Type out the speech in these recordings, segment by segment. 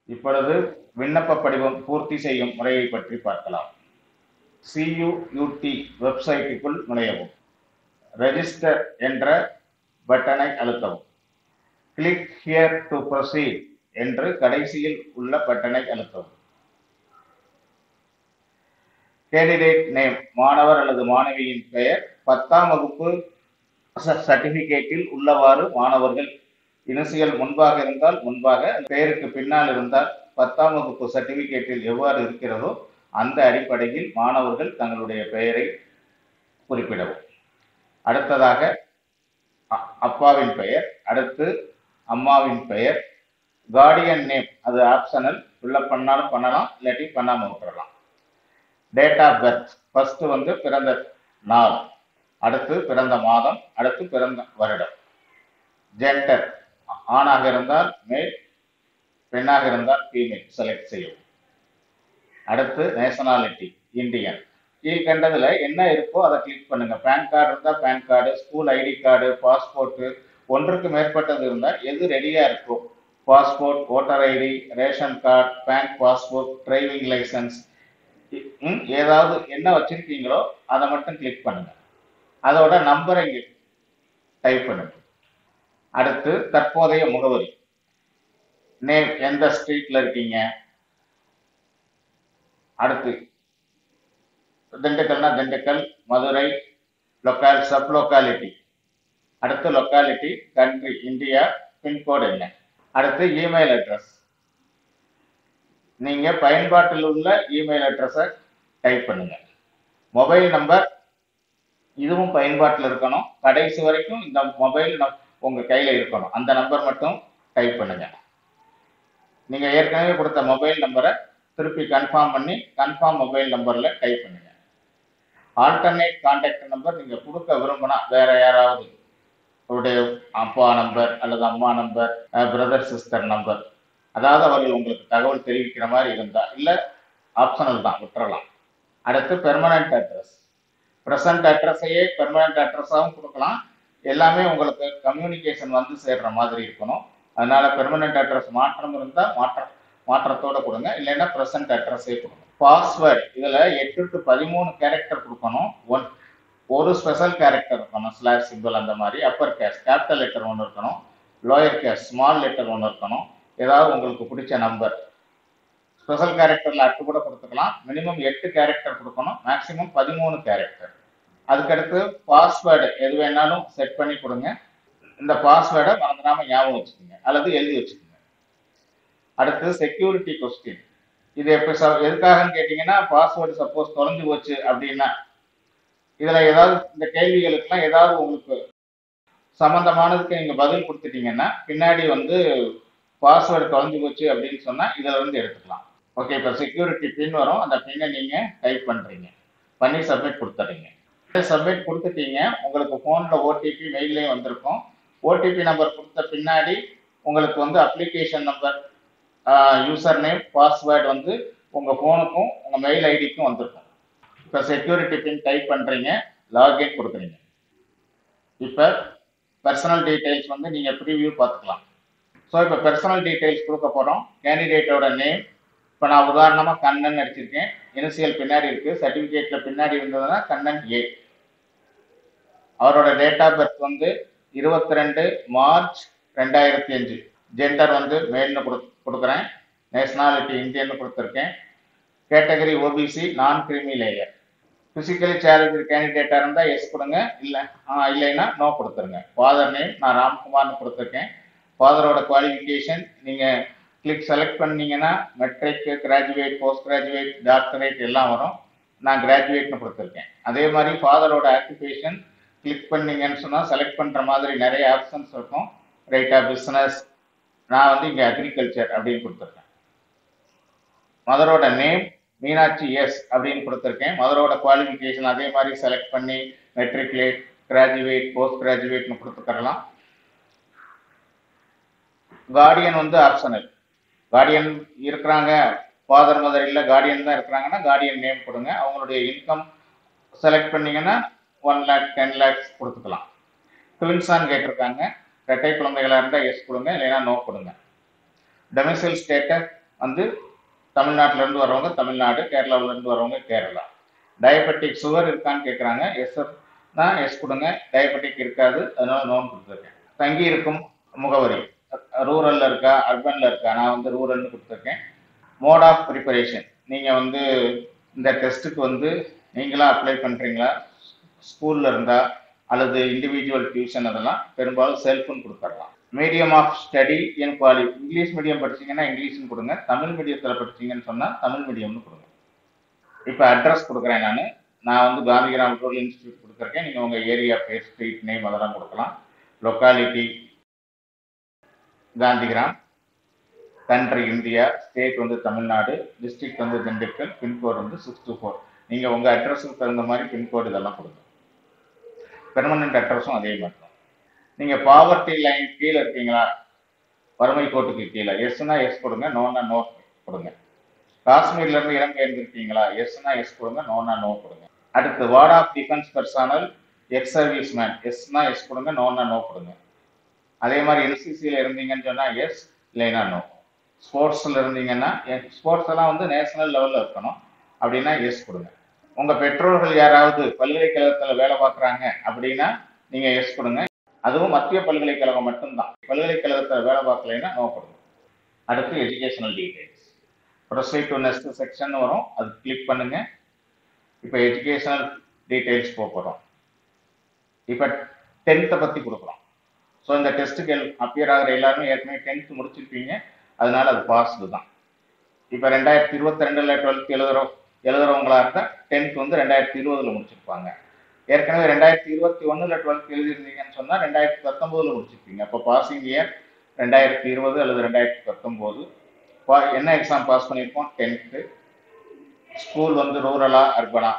இப்பொழுது விண்ணப்ப படிவம் பூர்த்தி செய்யும் முறையை பற்றி பார்க்கலாம் சியுயூடி வெப்சைட்டுக்குள் நுழையவும் ரெஜிஸ்டர் என்ற பட்டனை அழுத்தவும் கிளிக் ஹியர் டு ப்ரொசீட் என்று கடைசியில் உள்ள பட்டனை அழுத்தவும் கேண்டிடேட் நேம் மாணவர் அல்லது மாணவியின் பெயர் பத்தாம் வகுப்பு சர்டிபிகேட்டில் உள்ளவாறு மாணவர்கள் இனிசியல் முன்பாக இருந்தால் முன்பாக பெயருக்கு பின்னால் இருந்தால் பத்தாம் வகுப்பு சர்டிபிகேட்டில் எவ்வாறு இருக்கிறதோ அந்த அடிப்படையில் மாணவர்கள் தங்களுடைய பெயரை குறிப்பிடவும் அடுத்ததாக அ- அப்பாவின் பெயர் அடுத்து அம்மாவின் பெயர் கார்டியன் நேம் அது ஆப்ஷனல் உள்ள பண்ணாலும் பண்ணலாம் இல்லாட்டி பண்ணாம விட்டுறலாம் டேட் ஆஃப் பர்த் ஃபர்ஸ்ட் வந்து பிறந்த நாள் அடுத்து பிறந்த மாதம் அடுத்து பிறந்த வருடம் ஜெண்டர் ஆணாக இருந்தால் மேல் பெண்ணாக இருந்தால் ஃபீமேல் செலக்ட் செய்யவும் அடுத்து நேஷனாலிட்டி இந்தியன் கீழ்கண்டதுல என்ன இருக்கோ அதை கிளிக் பண்ணுங்க பேன் கார்டு இருந்தா PAN card school ID card passport ஒன்றுக்கு மேற்பட்டது இருந்தால் எது ரெடியா இருக்கோ passport voter ID ration card bank passbook driving licence ஏதாவது என்ன வச்சிருக்கீங்களோ அதை மட்டும் கிளிக் பண்ணுங்க அதோட நம்பரை இங்க டைப் பண்ணுங்க அடுத்து தற்போதைய முகவரி நேம் எந்த ஸ்ட்ரீட்ல இருக்கீங்க அடுத்து திண்டுக்கல்னா Dindigul Madurai local sub locality அடுத்து லொக்காலிட்டி கண்ட்ரி இந்தியா பின்கோடு என்ன அடுத்து இமெயில் அட்ரஸ் நீங்க பயன்பாட்டில் உள்ள இமெயில் அட்ரஸை டைப் பண்ணுங்க மொபைல் நம்பர் இதுவும் பயன்பாட்டில் இருக்கணும் கடைசி வரைக்கும் இந்த மொபைல் உங்க கையில இருக்கணும் அந்த நம்பர் மட்டும் டைப் பண்ணுங்க நீங்க ஏற்கனவே கொடுத்த மொபைல் நம்பரை திருப்பி கன்ஃபார்ம் பண்ணி கன்ஃபார்ம் மொபைல் நம்பர்ல டைப் பண்ணுங்க ஆல்டர்னேட் கான்டாக்ட் நம்பர் நீங்க கொடுக்க விரும்பினா வேற யாராவது உங்களுடைய அப்பா நம்பர் அல்லது அம்மா நம்பர் பிரதர் சிஸ்டர் நம்பர் அதாவது அவர்கள் உங்களுக்கு தகவல் தெரிவிக்கிற மாதிரி இருந்தா இல்ல ஆப்ஷனல் தான் விட்டுறலாம் அடுத்து பெர்மனன்ட் அட்ரஸ் ப்ரெசன்ட் அட்ரஸையே பெர்மனன்ட் அட்ரஸாகவும் கொடுக்கலாம் எல்லாமே உங்களுக்கு கம்யூனிகேஷன் வந்து சேர்ற மாதிரி இருக்கணும் அதனால பெர்மனன்ட் அட்ரஸ் மாற்றம் இருந்தால் மாற்ற மாற்றத்தோட கொடுங்க இல்லைன்னா ப்ரெசன்ட் அட்ரஸே கொடுங்க பாஸ்வேர்டு இதுல எட்டு டு பதிமூணு கேரக்டர் கொடுக்கணும் ஒன் ஒரு ஸ்பெஷல் கேரக்டர் இருக்கணும் ஸ்லாஷ் சிம்பிள் அந்த மாதிரி அப்பர் கேஸ் கேபிட்டல் லெட்டர் ஒன்று இருக்கணும் லோயர் கேஸ் ஸ்மால் லெட்டர் ஒன்று இருக்கணும் ஏதாவது உங்களுக்கு பிடிச்ச நம்பர் ஸ்பெஷல் கேரக்டர்ல அட்டு கூட கொடுத்துக்கலாம் மினிமம் எட்டு கேரக்டர் கொடுக்கணும் மேக்ஸிமம் பதிமூணு கேரக்டர் அதுக்கடுத்து பாஸ்வேர்டு எது வேணாலும் செட் பண்ணி கொடுங்க இந்த பாஸ்வேர்டை மறந்துடாம ஞாபகம் வச்சுக்கோங்க அல்லது எழுதி வச்சுக்கோங்க அடுத்து செக்யூரிட்டி கொஸ்டின் இது எப்ப ச- எதுக்காகன்னு கேட்டீங்கன்னா பாஸ்வேர்டு சப்போஸ் தொலைஞ்சு போச்சு அப்படின்னா இதுல ஏதாவது இந்த கேள்விகளுக்கெல்லாம் ஏதாவது உங்களுக்கு சம்பந்தமானதுக்கு நீங்க பதில் கொடுத்துட்டீங்கன்னா பின்னாடி வந்து பாஸ்வேர்டு தொலைஞ்சு போச்சு அப்படின்னு சொன்னா இதுல இருந்து எடுத்துக்கலாம் ஓகே இப்போ செக்யூரிட்டி பின் வரும் அந்த பின்னை நீங்க டைப் பண்றீங்க பண்ணி சப்மிட் கொடுத்துறீங்க சப்மிட் கொடுத்துட்டீங்க உங்களுக்கு ஃபோனில் ஓடிபி மெயிலையும் வந்திருக்கும் ஓடிபி நம்பர் கொடுத்த பின்னாடி உங்களுக்கு வந்து application number user name password வந்து உங்கள் ஃபோனுக்கும் உங்கள் மெயில் ஐடிக்கும் வந்திருக்கும் இப்போ செக்யூரிட்டி பின் டைப் பண்ணுறீங்க லாகின் கொடுக்குறீங்க இப்போ பர்சனல் டீடைல்ஸ் வந்து நீங்கள் ப்ரீவியூ பார்த்துக்கலாம் ஸோ இப்போ பர்சனல் டீடைல்ஸ் கொடுக்க போகிறோம் கேண்டிடேட்டோட நேம் இப்போ நான் உதாரணமாக கண்ணன் அடிச்சிருக்கேன் இனிஷியல் பின்னாடி இருக்கு சர்டிஃபிகேட்டில் பின்னாடி இருந்ததுன்னா கண்ணன் ஏ அவரோட டேட் ஆஃப் பர்த் வந்து இருபத்தி ரெண்டு மார்ச் ரெண்டாயிரத்தி அஞ்சு ஜெண்டர் வந்து மேல்னு கொடு கொடுக்குறேன் நேஷனாலிட்டி இந்தியன்னு கொடுத்துருக்கேன் category OBC non creamy layer physically challenge கேண்டிடேட்டாக இருந்தால் எஸ் கொடுங்க இல்லை இல்லைன்னா நோ கொடுத்துருங்க ஃபாதர் நேம் நான் ராம்குமார்னு கொடுத்துருக்கேன் ஃபாதரோட குவாலிஃபிகேஷன் நீங்கள் கிளிக் செலக்ட் பண்ணீங்கன்னா matric graduate post graduate doctorate எல்லாம் வரும் நான் கிராஜுவேட்னு கொடுத்துருக்கேன் அதே மாதிரி ஃபாதரோட ஆக்குபேஷன் கிளிக் பண்ணீங்கன்னு சொன்னால் செலக்ட் பண்ணுற மாதிரி நிறைய ஆப்ஷன்ஸ் இருக்கும் ரைட்டா பிஸ்னஸ் நான் வந்து இங்கே அக்ரிகல்ச்சர் அப்படின்னு கொடுத்துருக்கேன் மதரோட நேம் மீனாட்சி எஸ் அப்படின்னு கொடுத்துருக்கேன் மதரோட குவாலிஃபிகேஷன் அதே மாதிரி செலக்ட் பண்ணி மெட்ரிகுலேட் கிராஜுவேட் போஸ்ட் கிராஜுவேட்னு கொடுத்துக்கறலாம் கார்டியன் வந்து ஆப்ஷனல் கார்டியன் இருக்கிறாங்க ஃபாதர் மதர் இல்லை கார்டியன் தான் இருக்கிறாங்கன்னா கார்டியன் நேம் கொடுங்க அவங்களுடைய இன்கம் செலக்ட் பண்ணீங்கன்னா ஒன் லேக் டென் லேக்ஸ் கொடுத்துக்கலாம் ட்வின்ஸான்னு கேட்டிருக்காங்க ரெட்டை குழந்தைகளாக இருந்தால் எஸ் கொடுங்க இல்லைன்னா நோ கொடுங்க டொமிசைல் ஸ்டேட்டஸ் வந்து தமிழ்நாட்டுல இருந்து வரவங்க தமிழ்நாடு கேரளாவுல இருந்து வரவங்க கேரளா டயபெட்டிக் சுகர் இருக்கான்னு கேட்குறாங்க எஸ் தான் எஸ் கொடுங்க டயபெட்டிக் இருக்காது அதனால நோன் கொடுத்துருக்கேன் தங்கி இருக்கும் முகவரி ரூரல்ல இருக்கா அர்பன்ல இருக்கா நான் வந்து ரூரல்னு கொடுத்துருக்கேன் மோட் ஆஃப் ப்ரிப்பரேஷன் நீங்கள் வந்து இந்த டெஸ்ட்டுக்கு வந்து நீங்களா அப்ளை பண்ணுறீங்களா ஸ்கூலில் இருந்தா அல்லது இண்டிவிஜுவல் டியூஷன் அதெல்லாம் பெரும்பாலும் செல்ஃப்னு கொடுத்துடலாம் மீடியம் ஆஃப் ஸ்டடி என் குவாலி இங்கிலீஷ் மீடியம் படிச்சீங்கன்னா இங்கிலீஷ்னு கொடுங்க தமிழ் மீடியத்தில் படிச்சீங்கன்னு சொன்னால் தமிழ் மீடியம்னு கொடுங்க இப்போ அட்ரஸ் கொடுக்குறேன் நான் நான் வந்து காந்திகிராம் ரூரல் இன்ஸ்டியூட் கொடுத்துருக்கேன் நீங்கள் உங்கள் ஏரியா பேர் ஸ்ட்ரீட் நேம் அதெல்லாம் கொடுக்கலாம் locality Gandhigram country India state வந்து தமிழ்நாடு டிஸ்ட்ரிக்ட் வந்து திண்டுக்கல் பின்கோடு வந்து சிக்ஸ் டூ ஃபோர் நீங்கள் உங்கள் அட்ரஸுக்கு தகுந்த மாதிரி பின்கோடு இதெல்லாம் கொடுங்க பெர்மனன்ட் அட்ரஸும் அதே மாதிரி தான் நீங்கள் பாவர்ட்டி லைன் கீழே இருக்கீங்களா வறுமை கோட்டுக்கு கீழே எஸ்னா எஸ் கொடுங்க நோனா நோ கொடுங்க காஷ்மீர்ல இருந்து இலங்கையிலிருந்து இருக்கீங்களா எஸ்னா எஸ் கொடுங்க நோனா நோ கொடுங்க அடுத்து ward of defence personnel ex service man எஸ்னா எஸ் கொடுங்க நோனா நோ கொடுங்க அதே மாதிரி என்சிசியில் இருந்தீங்கன்னு சொன்னால் எஸ் இல்லைன்னா நோ ஸ்போர்ட்ஸில் இருந்தீங்கன்னா ஸ்போர்ட்ஸ் எல்லாம் வந்து நேஷனல் லெவலில் இருக்கணும் அப்படின்னா எஸ் கொடுங்க உங்கள் பெற்றோர்கள் யாராவது பல்கலைக்கழகத்தில் வேலை பார்க்குறாங்க அப்படின்னா நீங்கள் எஸ் கொடுங்க அதுவும் மத்திய பல்கலைக்கழகம் மட்டும்தான் பல்கலைக்கழகத்தில் வேலை பார்க்கலைன்னா நோ கொடுங்க அடுத்து educational details proceed to next section வரும் அது கிளிக் பண்ணுங்க இப்போ எஜுகேஷனல் டீடைல்ஸ் போக போகிறோம் இப்போ டென்த்தை பற்றி கொடுக்குறோம் ஸோ இந்த டெஸ்ட்டுக்கு அப்பியர் ஆகிற எல்லாருமே ஏற்கனவே டென்த்து முடிச்சிருப்பீங்க அதனால அது பாஸ்டு தான் இப்போ ரெண்டாயிரத்தி இருபத்தி ரெண்டில் டுவெல்த் எழுதுறோம் எழுதுறவங்களா இருந்தால் டென்த் வந்து ரெண்டாயிரத்தி இருபதுல முடிச்சிருப்பாங்க ஏற்கனவே ரெண்டாயிரத்தி இருபத்தி ஒன்றில் டுவெல்த் எழுதிருந்தீங்கன்னு சொன்னால் ரெண்டாயிரத்தி பத்தொம்போதில் முடிச்சிருப்பீங்க அப்போ பாசிங் இயர் ரெண்டாயிரத்தி இருபது அல்லது ரெண்டாயிரத்தி பத்தொம்போது என்ன எக்ஸாம் பாஸ் பண்ணியிருக்கோம் டென்த்து ஸ்கூல் வந்து ரூரலா அர்பனா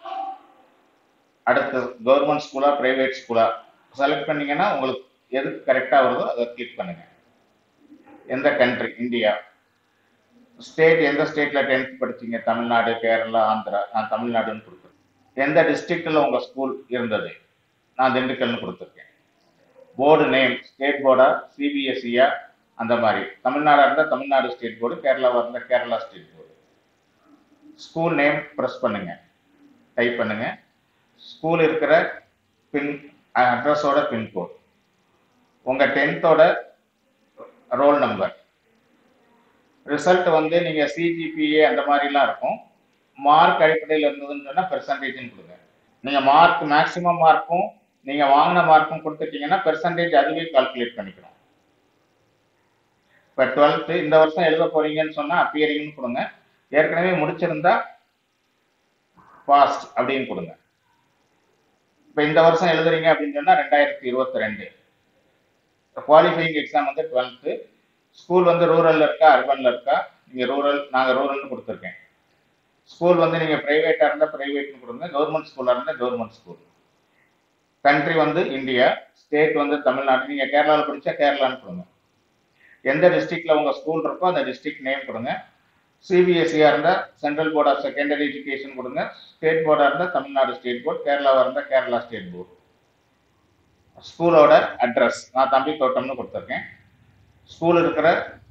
அடுத்து கவர்மெண்ட் ஸ்கூலா பிரைவேட் ஸ்கூலா செலக்ட் பண்ணீங்கன்னா உங்களுக்கு எது கரெக்டாக வருதோ அதை கிளிக் பண்ணுங்க எந்த கண்ட்ரி இந்தியா ஸ்டேட் எந்த ஸ்டேட்ல டென்த் படிச்சீங்க தமிழ்நாடு கேரளா ஆந்திரா நான் தமிழ்நாடுன்னு கொடுத்துருக்கேன் எந்த டிஸ்ட்ரிக்ட்ல உங்க ஸ்கூல் இருந்தது நான் திண்டுக்கல்னு கொடுத்துருக்கேன் போர்டு நேம் ஸ்டேட் போர்டா சிபிஎஸ்சியா அந்த மாதிரி தமிழ்நாடா இருந்தால் தமிழ்நாடு ஸ்டேட் போர்டு கேரளாவா இருந்தால் Kerala state board school name press பண்ணுங்க டைப் பண்ணுங்க ஸ்கூல் இருக்கிற பின் அட்ரஸோட பின்கோட் உங்க டென்த்தோட ரோல் நம்பர் ரிசல்ட் வந்து நீங்க சிஜிபிஏ அந்த மாதிரிலாம் இருக்கும் மார்க் அடிப்படையில் இருந்ததுன்னு சொன்னா பெர்சன்டேஜ்னு கொடுங்க நீங்க மார்க் மேக்சிமம் மார்க்கும் நீங்க வாங்கின மார்க்கும் கொடுத்துட்டீங்கன்னா பெர்சன்டேஜ் அதுவே கால்குலேட் பண்ணிக்கணும் இப்போ டுவெல்த்து இந்த வருஷம் எழுத போறீங்கன்னு சொன்னா அப்பியரிங்னு கொடுங்க ஏற்கனவே முடிச்சிருந்தா பாஸ்ட் அப்படின்னு கொடுங்க இப்போ இந்த வருஷம் எழுதுறீங்க அப்படின்னு சொன்னா ரெண்டாயிரத்தி இருபத்தி ரெண்டு குவாலிஃபைங் எக்ஸாம் வந்து டுவெல்த்து ஸ்கூல் வந்து ரூரல்ல இருக்கா அர்பன்ல இருக்கா நீங்க ரூரல் நாங்க ரூரல்னு கொடுத்துருக்கேன் ஸ்கூல் வந்து நீங்க பிரைவேட்டா இருந்தா பிரைவேட்னு கொடுங்க கவர்மெண்ட் ஸ்கூலா இருந்தா கவர்மெண்ட் ஸ்கூல் கண்ட்ரி வந்து இந்தியா ஸ்டேட் வந்து தமிழ்நாடு நீங்க கேரளாவில் படிச்சா கேரளான்னு கொடுங்க எந்த டிஸ்ட்ரிக்ட்ல உங்க ஸ்கூல் இருக்கோ அந்த டிஸ்ட்ரிக்ட் நேம் கொடுங்க சிபிஎஸ்சியா இருந்தா central board of secondary education கொடுங்க ஸ்டேட் போர்டா இருந்தா தமிழ்நாடு ஸ்டேட் போர்ட் கேரளாவா இருந்தா கேரளா ஸ்டேட் போர்ட் ஸ்கூலோட அட்ரஸ் நான் தம்பி தோட்டம்னு கொடுத்துருக்கேன் ஸ்கூல் இருக்கிற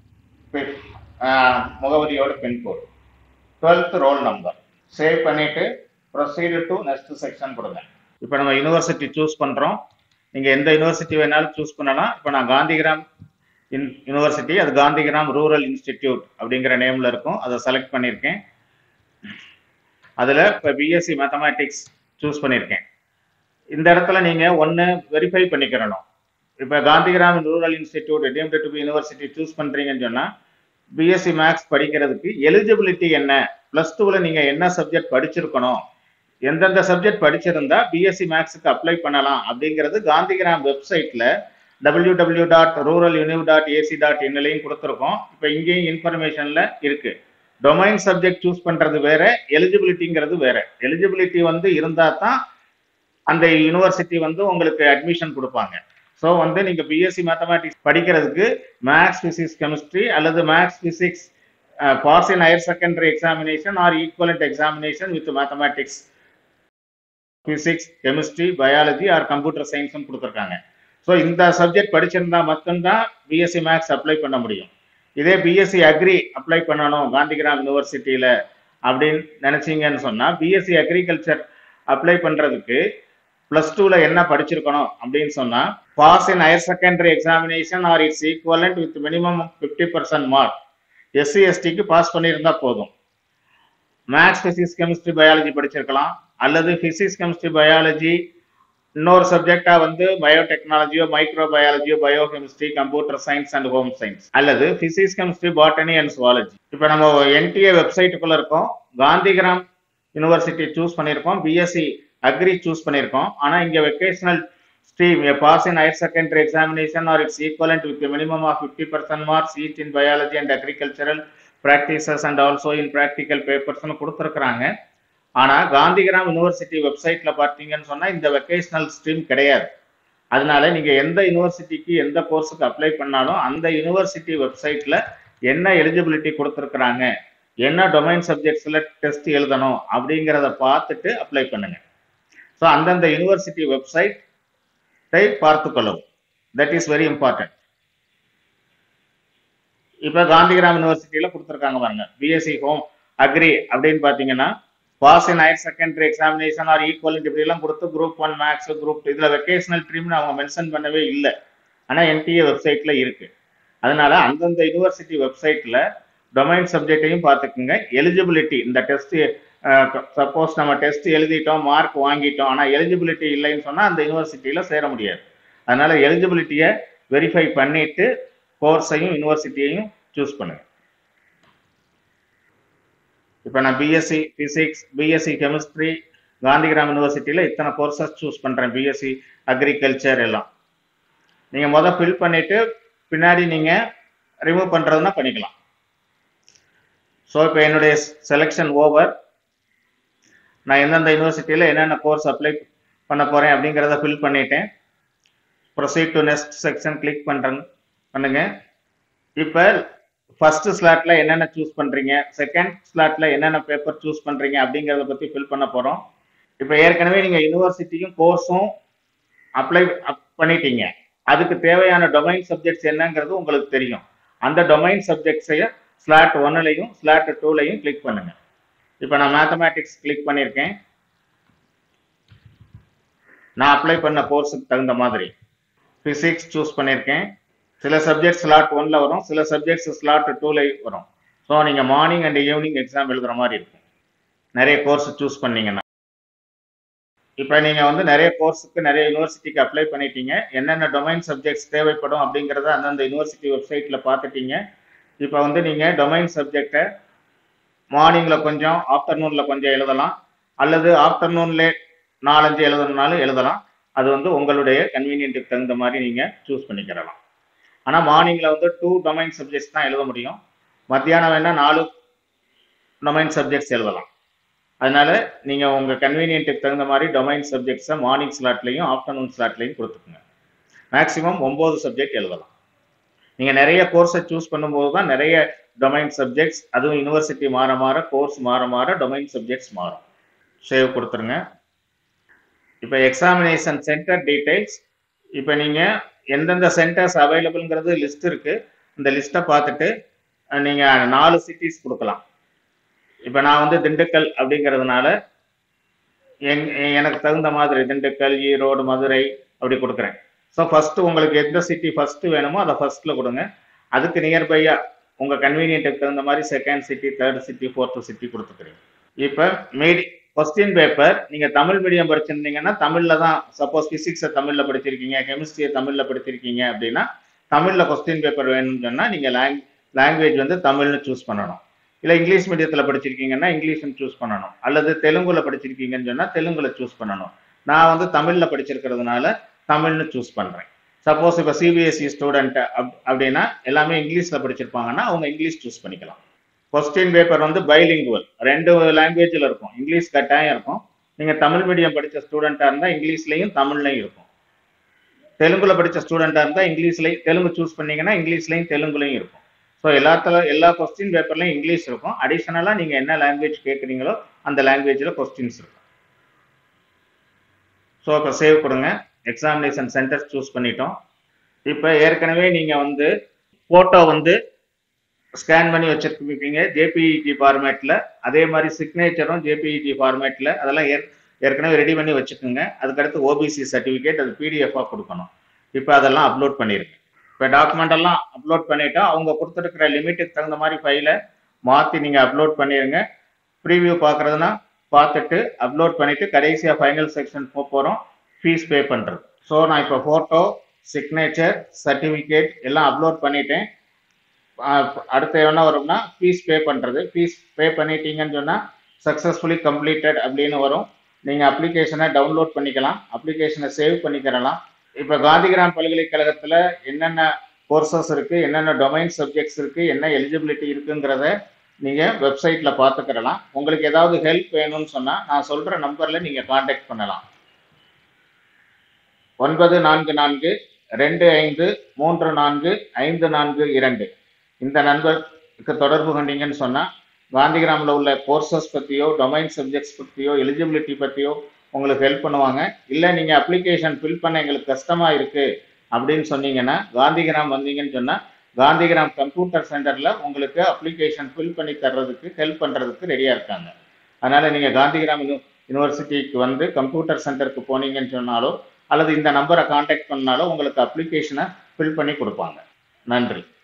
முகவரியோட pincode twelfth roll number save பண்ணிட்டு ப்ரொசீடு டு நெக்ஸ்ட் செக்ஷன் கொடுங்க இப்போ நம்ம யூனிவர்சிட்டி சூஸ் பண்ணுறோம் நீங்கள் எந்த யூனிவர்சிட்டி வேணாலும் சூஸ் பண்ணலாம் இப்போ நான் காந்திகிராம் இன் யூனிவர்சிட்டி அது காந்திகிராம் ரூரல் இன்ஸ்டிடியூட் அப்படிங்கிற நேமில் இருக்கும் அதை செலக்ட் பண்ணியிருக்கேன் அதில் இப்போ பிஎஸ்சி மேத்தமேட்டிக்ஸ் சூஸ் பண்ணியிருக்கேன் இந்த இடத்துல நீங்கள் ஒன்று வெரிஃபை பண்ணிக்கிறணும் இப்போ Gandhigram rural institute deemed to university choose பண்ணுறீங்கன்னு சொன்னால் பிஎஸ்சி மேக்ஸ் படிக்கிறதுக்கு எலிஜிபிலிட்டி என்ன ப்ளஸ் டூவில் நீங்கள் என்ன சப்ஜெக்ட் படிச்சிருக்கணும் எந்தெந்த சப்ஜெக்ட் படிச்சிருந்தா பிஎஸ்சி மேக்ஸுக்கு அப்ளை பண்ணலாம் அப்படிங்கிறது காந்திகிராம் வெப்சைட்டில் W W dot rural univ dot AC dot இன்னலையும் கொடுத்துருக்கோம் இப்போ இங்கேயும் இன்ஃபர்மேஷனில் இருக்கு டொமைன் சப்ஜெக்ட் சூஸ் பண்ணுறது வேற எலிஜிபிலிட்டிங்கிறது வேற எலிஜிபிலிட்டி வந்து இருந்தால் தான் அந்த யூனிவர்சிட்டி வந்து உங்களுக்கு அட்மிஷன் கொடுப்பாங்க ஸோ வந்து நீங்கள் பிஎஸ்சி மேத்தமேட்டிக்ஸ் படிக்கிறதுக்கு மேக்ஸ் ஃபிசிக்ஸ் கெமிஸ்ட்ரி அல்லது maths physics pass in higher secondary examination or equivalent examination with mathematics physics chemistry biology or computer சயின்ஸ்னு கொடுத்துருக்காங்க ஸோ இந்த சப்ஜெக்ட் படிச்சிருந்தா மட்டும்தான் பிஎஸ்சி மேக்ஸ் அப்ளை பண்ண முடியும் இதே பிஎஸ்சி அக்ரி அப்ளை பண்ணணும் காந்திகிராம் யூனிவர்சிட்டியில அப்படின்னு நினைச்சீங்கன்னு சொன்னா பிஎஸ்சி அக்ரிகல்ச்சர் அப்ளை பண்றதுக்கு பிளஸ் டூல என்ன படிச்சிருக்கணும் அப்படின்னு சொன்னா pass in higher secondary examination or its equivalent with minimum fifty percent mark SC எஸ்டிக்கு பாஸ் பண்ணியிருந்தா போதும் மேத்ஸ் பிசிக்ஸ் கெமிஸ்ட்ரி பயாலஜி படிச்சிருக்கலாம் அல்லது பிசிக்ஸ் கெமிஸ்ட்ரி பயாலஜி இன்னொரு சப்ஜெக்டா வந்து பயோடெக்னாலஜியோ மைக்ரோ பயாலஜியோ bio chemistry computer science and home science அல்லது physics chemistry botany and zoology இப்போ நம்ம என்டிஏ வெப்சைட்டுக்குள்ள இருக்கோம் காந்திகிராம் யூனிவர்சிட்டி சூஸ் பண்ணியிருக்கோம் பிஎஸ்சி அக்ரி சூஸ் பண்ணியிருக்கோம் ஆனா இங்க vocational stream a pass in higher secondary examination or its equivalent with a minimum of 50% marks each in biology and agricultural practices and also in practical papers னு கொடுத்துருக்குறாங்க ஆனா Gandhigram university வெப்சைட்ல பார்த்தீங்கன்னு சொன்னா இந்த வெக்கேஷனல் ஸ்ட்ரீம் கிடையாது அதனால நீங்க எந்த யூனிவர்சிட்டிக்கு எந்த கோர்ஸுக்கு அப்ளை பண்ணாலும் அந்த யூனிவர்சிட்டி வெப்சைட்ல என்ன எலிஜிபிலிட்டி கொடுத்துருக்குறாங்க என்ன டொமைன் சப்ஜெக்ட்ஸ்ல டெஸ்ட் எழுதணும் அப்படிங்கிறத பார்த்துட்டு அப்ளை பண்ணுங்க ஸோ அந்தந்த யூனிவர்சிட்டி வெப்சைட்டை பார்த்து கொள்ளவும் தட் இஸ் வெரி இம்பார்ட்டன்ட் இப்போ காந்திகிராம் யூனிவர்சிட்டியில் கொடுத்துருக்காங்க பாருங்க பிஎஸ்சி ஹோம் அக்ரி அப்படின்னு பார்த்தீங்கன்னா pass in higher secondary examination or equal இப்படிலாம் கொடுத்து குரூப் ஒன் மேக்ஸ் குரூப் இதில் வெக்கேஷனல் ட்ரீம்னு அவங்க மென்ஷன் பண்ணவே இல்லை ஆனால் என்டிஏ வெப்சைட்டில் இருக்கு அதனால அந்தந்த யூனிவர்சிட்டி வெப்சைட்டில் டொமைன் சப்ஜெக்டையும் பார்த்துக்குங்க எலிஜிபிலிட்டி இந்த டெஸ்ட் சப்போஸ் நம்ம டெஸ்ட் எழுதிட்டோம் மார்க் வாங்கிட்டோம் ஆனால் எலிஜிபிலிட்டி இல்லைன்னு சொன்னால் அந்த யூனிவர்சிட்டியில் சேர முடியாது அதனால எலிஜிபிலிட்டியை வெரிஃபை பண்ணிட்டு கோர்ஸையும் யூனிவர்சிட்டியையும் சூஸ் பண்ணுங்க இப்போ நான் BSc physics BSc chemistry Gandhigram யூனிவர்சிட்டியில் இத்தனை கோர்சஸ் சூஸ் பண்ணுறேன் பிஎஸ்சி அக்ரிகல்ச்சர் எல்லாம் நீங்கள் மொதல் ஃபில் பண்ணிட்டு பின்னாடி நீங்கள் ரிமூவ் பண்ணுறதுனா பண்ணிக்கலாம் ஸோ இப்போ என்னுடைய செலெக்ஷன் ஓவர் நான் எந்தெந்த யூனிவர்சிட்டியில் என்னென்ன கோர்ஸ் அப்ளை பண்ண போகிறேன் அப்படிங்கிறத ஃபில் பண்ணிட்டேன் proceed to next section click பண்ணுறேன் பண்ணுங்க இப்போ ஃபர்ஸ்ட் ஸ்லாட்ல என்னென்ன சூஸ் பண்றீங்க செகண்ட் ஸ்லாட்ல என்னென்ன பேப்பர் சூஸ் பண்றீங்க அப்படிங்கறத பத்தி ஃபில் பண்ண போறோம் இப்போ ஏற்கனவே நீங்க யூனிவர்சிட்டியும் கோர்ஸும் அப்ளை பண்ணிட்டீங்க அதுக்கு தேவையான டொமைன் சப்ஜெக்ட்ஸ் என்னங்கிறது உங்களுக்கு தெரியும் அந்த டொமைன் சப்ஜெக்ட்ஸைய ஸ்லாட் ஒன்னுலையும் ஸ்லாட் டூலையும் கிளிக் பண்ணுங்க இப்போ நான் மேத்தமேட்டிக்ஸ் கிளிக் பண்ணியிருக்கேன் நான் அப்ளை பண்ண கோர்ஸுக்கு தகுந்த மாதிரி பிசிக்ஸ் சூஸ் பண்ணியிருக்கேன் சில சப்ஜெக்ட் ஸ்லாட் ஒன்ல வரும் சில சப்ஜெக்ட்ஸ் ஸ்லாட் டூல வரும் ஸோ நீங்க மார்னிங் அண்ட் ஈவினிங் எக்ஸாம் எழுதுற மாதிரி இருக்கும் நிறைய கோர்ஸ் சூஸ் பண்ணீங்கன்னா இப்போ நீங்க வந்து நிறைய கோர்ஸுக்கு நிறைய யூனிவர்சிட்டிக்கு அப்ளை பண்ணிட்டீங்க என்னென்ன டொமைன் சப்ஜெக்ட்ஸ் தேவைப்படும் அப்படிங்கிறத அந்தந்த யூனிவர்சிட்டி வெப்சைட்ல பார்த்துட்டீங்க இப்போ வந்து நீங்க டொமைன் சப்ஜெக்டை மார்னிங்ல கொஞ்சம் ஆஃப்டர்நூன்ல கொஞ்சம் எழுதலாம் அல்லது ஆஃப்டர்நூன்ல நாலஞ்சு எழுதணும்னாலும் எழுதலாம் அது வந்து உங்களுடைய கன்வீனியன்ட்டுக்கு தகுந்த மாதிரி நீங்க சூஸ் பண்ணிக்கிறலாம் ஆனால் மார்னிங்கில் வந்து டூ டொமைன் சப்ஜெக்ட்ஸ் தான் எழுத முடியும் மத்தியானம் வேணால் நாலு டொமைன் சப்ஜெக்ட்ஸ் எழுதலாம் அதனால நீங்கள் உங்கள் கன்வீனியன்ட்டுக்கு தகுந்த மாதிரி டொமைன் சப்ஜெக்ட்ஸை மார்னிங் ஸ்லாட்லையும் ஆஃப்டர்நூன் ஸ்லாட்லையும் கொடுத்துக்குங்க மேக்ஸிமம் ஒம்பது சப்ஜெக்ட் எழுதலாம் நீங்கள் நிறைய கோர்ஸை சூஸ் பண்ணும்போது தான் நிறைய டொமைன் சப்ஜெக்ட்ஸ் அதுவும் யூனிவர்சிட்டி மாற மாற கோர்ஸ் மாற மாற டொமைன் சப்ஜெக்ட்ஸ் மாறும் சேவ் கொடுத்துருங்க இப்போ எக்ஸாமினேஷன் சென்டர் டீடைல்ஸ் இப்போ நீங்கள் எந்தெந்த சென்டர்ஸ் அவைலபிள்ங்கிறது லிஸ்ட் இருக்கு இந்த லிஸ்ட்டை பார்த்துட்டு நீங்கள் நாலு சிட்டிஸ் கொடுக்கலாம் இப்போ நான் வந்து திண்டுக்கல் அப்படிங்கிறதுனால எங் எனக்கு தகுந்த மாதிரி திண்டுக்கல் ஈரோடு மதுரை அப்படி கொடுக்குறேன் ஸோ ஃபர்ஸ்ட் உங்களுக்கு எந்த சிட்டி ஃபர்ஸ்ட் வேணுமோ அதை ஃபர்ஸ்ட்ல கொடுங்க அதுக்கு நியர்பையா உங்க கன்வீனியன்ட்டுக்கு தகுந்த மாதிரி second city third city fourth city கொடுத்துக்கிறீங்க இப்போ மீடி கொஸ்டின் பேப்பர் நீங்க தமிழ் மீடியம் படிச்சிருந்தீங்கன்னா தமிழ்ல தான் சப்போஸ் பிசிக்ஸை தமிழ்ல படிச்சிருக்கீங்க கெமிஸ்ட்ரியை தமிழ்ல படிச்சிருக்கீங்க அப்படின்னா தமிழ்ல கொஸ்டின் பேப்பர் வேணும்னு சொன்னா நீங்க லாங் லாங்குவேஜ் வந்து தமிழ்னு சூஸ் பண்ணணும் இல்ல இங்கிலீஷ் மீடியத்துல படிச்சிருக்கீங்கன்னா இங்கிலீஷ்னு சூஸ் பண்ணணும் அல்லது தெலுங்குல படிச்சிருக்கீங்கன்னு சொன்னா தெலுங்குல சூஸ் பண்ணணும் நான் வந்து தமிழ்ல படிச்சிருக்கிறதுனால தமிழ்னு சூஸ் பண்றேன் சப்போஸ் இப்போ சிபிஎஸ்சி ஸ்டூடெண்ட் அப்படின்னா எல்லாமே இங்கிலீஷ்ல படிச்சிருப்பாங்கன்னா அவங்க இங்கிலீஷ் சூஸ் பண்ணிக்கலாம் கொஸ்டின் பேப்பர் வந்து பைலிங்குவல் ரெண்டு லாங்குவேஜில் இருக்கும் இங்கிலீஷ் கட்டாயம் இருக்கும் நீங்கள் தமிழ் மீடியம் படித்த ஸ்டூடெண்ட்டாக இருந்தால் இங்கிலீஷ்லையும் தமிழ்லையும் இருக்கும் தெலுங்குல படித்த ஸ்டூடெண்ட்டாக இருந்தால் இங்கிலீஷ்லையும் தெலுங்கு சூஸ் பண்ணீங்கன்னா இங்கிலீஷ்லையும் தெலுங்குலையும் இருக்கும் ஸோ எல்லாத்துல எல்லா கொஸ்டின் பேப்பர்லையும் இங்கிலீஷ் இருக்கும் அடிஷனலாக நீங்கள் என்ன லாங்குவேஜ் கேட்குறீங்களோ அந்த லாங்குவேஜில் கொஸ்டின்ஸ் இருக்கும் ஸோ இப்போ சேவ் கொடுங்க எக்ஸாமினேஷன் சென்டர் சூஸ் பண்ணிட்டோம் இப்போ ஏற்கனவே நீங்கள் வந்து ஃபோட்டோ வந்து ஸ்கேன் பண்ணி வச்சிருப்பீங்க ஜேபிஇஜி ஃபார்மேட்டில் அதே மாதிரி சிக்னேச்சரும் ஜேபிஇஜி ஃபார்மேட்டில் அதெல்லாம் ஏற் ஏற்கனவே ரெடி பண்ணி வச்சுக்கோங்க அதுக்கடுத்து ஓபிசி சர்டிஃபிகேட் அது பிடிஎஃபாக கொடுக்கணும் இப்போ அதெல்லாம் அப்லோட் பண்ணிருங்க இப்போ டாக்குமெண்ட் எல்லாம் அப்லோட் பண்ணிட்டா அவங்க கொடுத்துருக்கிற லிமிட்டுக்கு தகுந்த மாதிரி ஃபைலை மாற்றி நீங்கள் அப்லோட் பண்ணிடுங்க ப்ரீவியூ பார்க்குறதுனா பார்த்துட்டு அப்லோட் பண்ணிவிட்டு கடைசியாக ஃபைனல் செக்ஷன் போக போகிறோம் ஃபீஸ் பே பண்ணுறது ஸோ நான் இப்போ ஃபோட்டோ சிக்னேச்சர் சர்டிஃபிகேட் எல்லாம் அப்லோட் பண்ணிட்டேன் அடுத்து என்ன வரும்னா ஃபீஸ் பே பண்ணுறது ஃபீஸ் பே பண்ணிட்டீங்கன்னு சொன்னால் சக்ஸஸ்ஃபுல்லி கம்ப்ளீட்டட் அப்படின்னு வரும் நீங்கள் அப்ளிகேஷனை டவுன்லோட் பண்ணிக்கலாம் அப்ளிகேஷனை சேவ் பண்ணிக்கிறலாம் இப்போ காந்திகிராம் பல்கலைக்கழகத்தில் என்னென்ன கோர்சஸ் இருக்குது என்னென்ன டொமைன் சப்ஜெக்ட்ஸ் இருக்குது என்ன எலிஜிபிலிட்டி இருக்குங்கிறத நீங்கள் வெப்சைட்டில் பார்த்துக்கிறலாம் உங்களுக்கு ஏதாவது ஹெல்ப் வேணும்னு சொன்னால் நான் சொல்கிற நம்பரில் நீங்கள் காண்டாக்ட் பண்ணலாம் ஒன்பது நான்கு நான்கு ரெண்டு ஐந்து மூன்று நான்கு ஐந்து நான்கு இரண்டு இந்த நண்பருக்கு தொடர்பு கொண்டீங்கன்னு சொன்னால் காந்திகிராமில் உள்ள கோர்சஸ் பற்றியோ டொமைன் சப்ஜெக்ட்ஸ் பற்றியோ எலிஜிபிலிட்டி பற்றியோ உங்களுக்கு ஹெல்ப் பண்ணுவாங்க இல்லை நீங்கள் அப்ளிகேஷன் ஃபில் பண்ண எங்களுக்கு கஷ்டமாக இருக்குது அப்படின்னு சொன்னீங்கன்னா காந்திகிராம் வந்தீங்கன்னு சொன்னால் காந்திகிராம் கம்ப்யூட்டர் சென்டரில் உங்களுக்கு அப்ளிகேஷன் ஃபில் பண்ணி தர்றதுக்கு ஹெல்ப் பண்ணுறதுக்கு ரெடியாக இருக்காங்க அதனால் நீங்கள் காந்திகிராம் யூனிவர்சிட்டிக்கு வந்து கம்ப்யூட்டர் சென்டருக்கு போனீங்கன்னு சொன்னாலோ அல்லது இந்த நம்பரை காண்டாக்ட் பண்ணாலோ உங்களுக்கு அப்ளிகேஷனை ஃபில் பண்ணி கொடுப்பாங்க நன்றி